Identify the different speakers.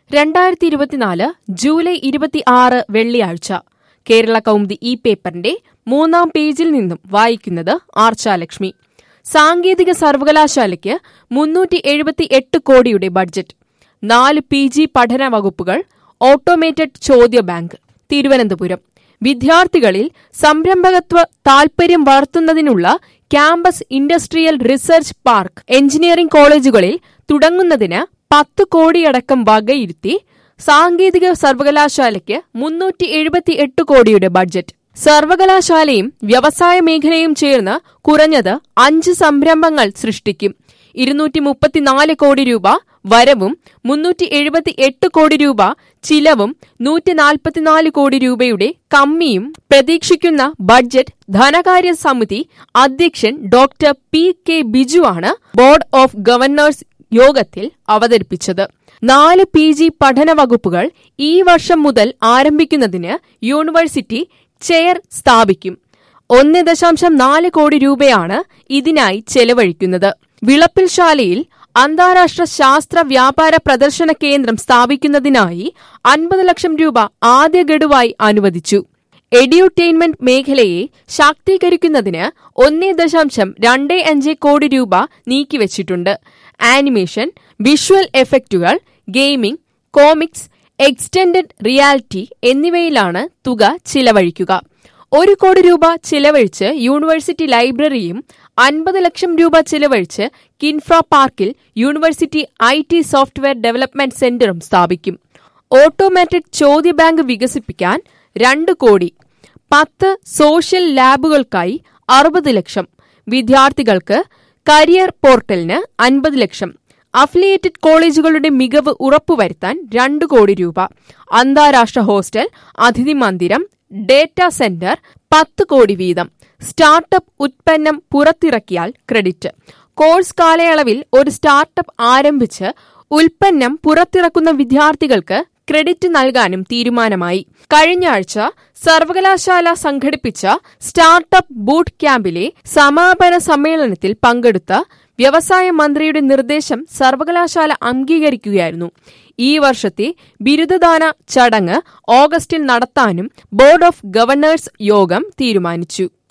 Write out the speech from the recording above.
Speaker 1: രണ്ടായിരത്തി ഇരുപത്തിനാല് ജൂലൈ ഇരുപത്തി ആറ് വെള്ളിയാഴ്ച കേരള കൗമുദി ഈ പേപ്പറിന്റെ മൂന്നാം പേജിൽ നിന്നും വായിക്കുന്നത് ആർച്ചാലക്ഷ്മി സാങ്കേതിക സർവകലാശാലയ്ക്ക് മുന്നൂറ്റി എഴുപത്തി എട്ട് കോടിയുടെ ബഡ്ജറ്റ് നാല് പി ജി പഠന വകുപ്പുകൾ ഓട്ടോമേറ്റഡ് ചോദ്യ ബാങ്ക് തിരുവനന്തപുരം വിദ്യാർത്ഥികളിൽ സംരംഭകത്വ താൽപര്യം വളർത്തുന്നതിനുള്ള campus industrial research park engineering കോളേജുകളിൽ തുടങ്ങുന്നതിന് പത്ത് കോടിയടക്കം വകയിരുത്തി സാങ്കേതിക സർവകലാശാലയ്ക്ക് മുന്നൂറ്റി എഴുപത്തി എട്ട് കോടിയുടെ ബഡ്ജറ്റ് സർവകലാശാലയും വ്യവസായ മേഖലയും ചേർന്ന് കുറഞ്ഞത് അഞ്ച് സംരംഭങ്ങൾ സൃഷ്ടിക്കും ഇരുന്നൂറ്റി മുപ്പത്തിനാല് കോടി രൂപ വരവും മുന്നൂറ്റി എഴുപത്തി എട്ട് കോടി രൂപ ചിലവും നൂറ്റി നാൽപ്പത്തിനാല് കോടി രൂപയുടെ കമ്മിയും പ്രതീക്ഷിക്കുന്ന ബഡ്ജറ്റ് ധനകാര്യ സമിതി അധ്യക്ഷൻ ഡോക്ടർ പി കെ ബിജുവാണ് ബോർഡ് ഓഫ് ഗവർണേഴ്സ് യോഗത്തിൽ അവതരിപ്പിച്ചത് നാല് പി ജി പഠന വകുപ്പുകൾ ഈ വർഷം മുതൽ ആരംഭിക്കുന്നതിന് യൂണിവേഴ്സിറ്റി ചെയർ സ്ഥാപിക്കും ഒന്ന് ദശാംശം നാല് കോടി രൂപയാണ് ഇതിനായി ചെലവഴിക്കുന്നത് വിളപ്പിൽ ശാലയിൽ അന്താരാഷ്ട്ര ശാസ്ത്ര വ്യാപാര പ്രദർശന കേന്ദ്രം സ്ഥാപിക്കുന്നതിനായി അൻപത് ലക്ഷം രൂപ ആദ്യ ഗഡുവായി അനുവദിച്ചു എഡ്യൂട്ടൈൻമെന്റ് മേഖലയെ ശാക്തീകരിക്കുന്നതിന് ഒന്നേ ദശാംശം രണ്ട് അഞ്ച് കോടി രൂപ നീക്കിവച്ചിട്ടുണ്ട് ആനിമേഷൻ വിഷ്വൽ എഫക്റ്റുകൾ ഗെയിമിംഗ് കോമിക്സ് എക്സ്റ്റൻഡഡ് റിയാലിറ്റി എന്നിവയിലാണ് തുക ചിലവഴിക്കുക ഒരു കോടി രൂപ ചിലവഴിച്ച് യൂണിവേഴ്സിറ്റി ലൈബ്രറിയും അൻപത് ലക്ഷം രൂപ ചിലവഴിച്ച് കിൻഫ്ര പാർക്കിൽ university I T software development സെന്ററും സ്ഥാപിക്കും ഓട്ടോമാറ്റഡ് ചോദ്യ ബാങ്ക് വികസിപ്പിക്കാൻ രണ്ട് കോടി പത്ത് സോഷ്യൽ ലാബുകൾക്കായി അറുപത് ലക്ഷം വിദ്യാർത്ഥികൾക്ക് കരിയർ പോർട്ടലിന് അൻപത് ലക്ഷം അഫിലിയേറ്റഡ് കോളേജുകളുടെ മികവ് ഉറപ്പുവരുത്താൻ രണ്ട് കോടി രൂപ അന്താരാഷ്ട്ര ഹോസ്റ്റൽ അതിഥി മന്ദിരം ഡേറ്റാ സെന്റർ പത്ത് കോടി വീതം സ്റ്റാർട്ടപ്പ് ഉത്പന്നം പുറത്തിറക്കിയാൽ ക്രെഡിറ്റ് കോഴ്സ് കാലയളവിൽ ഒരു സ്റ്റാർട്ടപ്പ് ആരംഭിച്ച് ഉൽപ്പന്നം പുറത്തിറക്കുന്ന വിദ്യാർത്ഥികൾക്ക് ക്രെഡിറ്റ് നൽകാനും തീരുമാനമായി കഴിഞ്ഞ ആഴ്ച സർവകലാശാല സംഘടിപ്പിച്ച സ്റ്റാർട്ടപ്പ് ബൂട്ട് ക്യാമ്പിലെ സമാപന സമ്മേളനത്തിൽ പങ്കെടുത്ത വ്യവസായ മന്ത്രിയുടെ നിർദ്ദേശം സർവകലാശാല അംഗീകരിക്കുകയായിരുന്നു ഈ വർഷത്തെ ബിരുദദാന ചടങ്ങ് ഓഗസ്റ്റിൽ നടത്താനും ബോർഡ് ഓഫ് ഗവർണേഴ്സ് യോഗം തീരുമാനിച്ചു